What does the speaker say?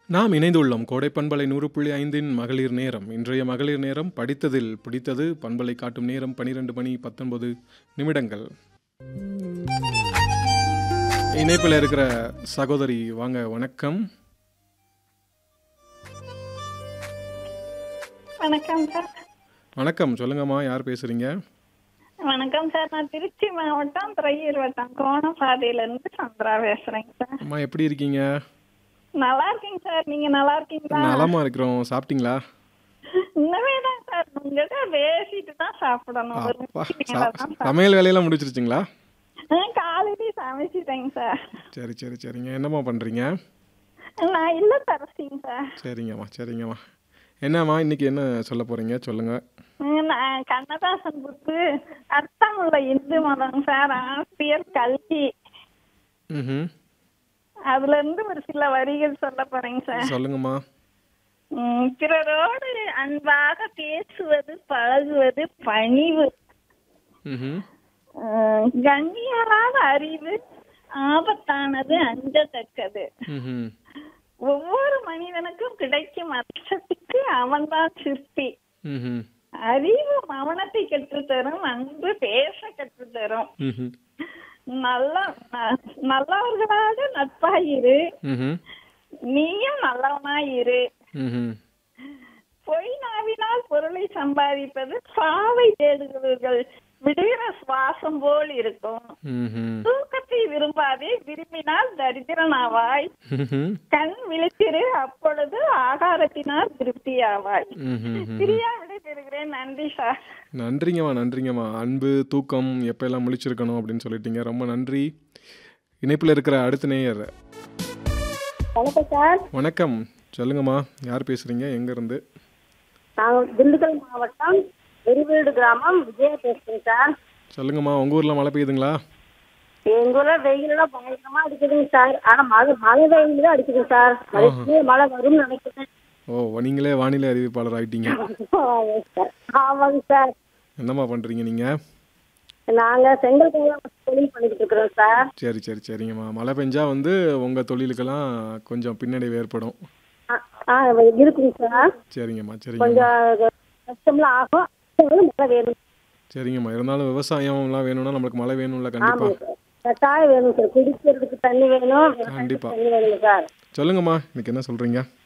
நாம் இணைந்துள்ளோம் கோடை பண்பலை நூறு புள்ளி ஐந்தின் மகளிர் நேரம் இன்றைய மகளிர் நேரம் படித்ததில் பிடித்தது பண்பலை காட்டும் நேரம் பனிரெண்டு மணி பத்தொன்பது நிமிடங்கள் இணைப்பில் இருக்கிற சகோதரி வாங்க வணக்கம் வணக்கம் சார் வணக்கம் சொல்லுங்கம்மா யார் பேசுறீங்க வணக்கம் சார் நான் திருச்சி மாவட்டம் துறையூர் வட்டம் கோணப்பாதையில இருந்து சந்திரா பேசுறேங்க சார் அம்மா எப்படி இருக்கீங்க நல்லா இருக்கீங்க சார் நீங்க நல்லா இருக்கீங்களா நலமா இருக்கிறோம் சாப்பிட்டீங்களா இன்னமே தான் சார் உங்ககிட்ட பேசிட்டு தான் சாப்பிடணும் ஒரு அப்பா மணிக்கு சா- மேல தான் சாப்பிடணும். சமையல் வேலையெல்லாம் முடிச்சிருச்சிங்களா ஆ, காலையிலே சமைச்சிட்டேங்க சார் சரி சரி சரிங்க என்னம்மா பண்ணுறீங்க நான் இல்ல தரசிங்க சார் சரிங்கம்மா சரிங்கம்மா என்னம்மா இன்னைக்கு என்ன சொல்ல போகிறீங்க சொல்லுங்கள் ம், நான் கண்ணதாசன் புக்கு அர்த்தமுள்ள இந்து மதம் சார் ஆசிரியர் கல்வி ம் அதுல இருந்து ஒரு சில வரிகள் சொல்ல போறேங்க சார் சொல்லுங்கம்மா உம், பிறரோடு அன்பாக பேசுவது பழகுவது பணிவு ம் உம், கண்ணியராத அறிவு ஆபத்தானது அஞ்சத்தக்கது ம் ஒவ்வொரு மனிதனுக்கும் கிடைக்கும் அர்த்தத்துக்கு அவன்தான் சிற்பி ம் அறிவு மௌனத்தை கற்றுத்தரும் அன்பு பேச கற்றுத்தரும் ம் நல்ல ந- நல்லவர்களாக நட்பாயிரு ம் நீயும் நல்லவனாயிரு ம் பொய் நாவினால் பொருளை சம்பாதிப்பது சாவை தேடுகிறவர்கள் விடுகிற சுவாசம் போல் இருக்கும் ம் தூக்கத்தை விரும்பாதே விரும்பினால் தரித்திரனாவாய் ம் கண் விழித்திரு அப்பொழுது ஆகாரத்தினால் திருப்தியாவாய் ம் பிரியா விடை பெறுகிறேன் நன்றி சார் நன்றிங்கம்மா நன்றிங்கம்மா அன்பு தூக்கம் எப்போல்லாம் முழிச்சிருக்கணும் அப்படின்னு சொல்லிட்டீங்க ரொம்ப நன்றி இணைப்பில் இருக்கிற அடுத்த நேயர் வணக்கம் சார் வணக்கம் சொல்லுங்கம்மா யார் பேசுகிறீங்க எங்கேருந்து நாங்கள் திண்டுக்கல் மாவட்டம் வெறிவீடு கிராமம் விஜய பேசுறேன் சார் சொல்லுங்கம்மா உங்கள் ஊரில் மழை பெய்யுதுங்களா எங்க ஊர்ல வெயிலெல்லாம் பயங்கரமா அடிக்குதுங்க சார் ஆனா மழை மழை வெயில் தான் அடிக்குது சார் மழை மழை வரும்னு நினைக்கிறேன் ஓ நீங்களே வானிலை அறிவிப்பாளர் ஆயிட்டீங்க ஆமாங்க சார் ஆமாங்க சார் என்னம்மா பண்ணுறீங்க நீங்கள் நாங்க செங்கல் கையில தொழில் பண்ணிட்டு இருக்கிறோம் சார் சரி சரி சரிங்கம்மா மழை பெஞ்சா வந்து உங்கள் தொழிலுக்கெல்லாம் கொஞ்சம் பின்னடைவு ஏற்படும் ஆ, ஆ இருக்குங்க சார் சரிங்கம்மா சரிங்கம்மா கொஞ்சம் கஷ்டம்லாம் ஆகும் இருந்தாலும் மழை வேணும் சரிங்கம்மா இருந்தாலும் விவசாயம்லாம் வேணும்னா நம்மளுக்கு மழை வேணும்ல கண்டிப்பாக ஆமாங்க சார் கட்டாயம் வேணும் சார் குடிக்கிறதுக்கு தண்ணி வேணும் கண்டிப்பா. தண்ணி வேணுங்க சார் சொல்லுங்கம்மா இன்னைக்கு என்ன சொல்கிறீங்க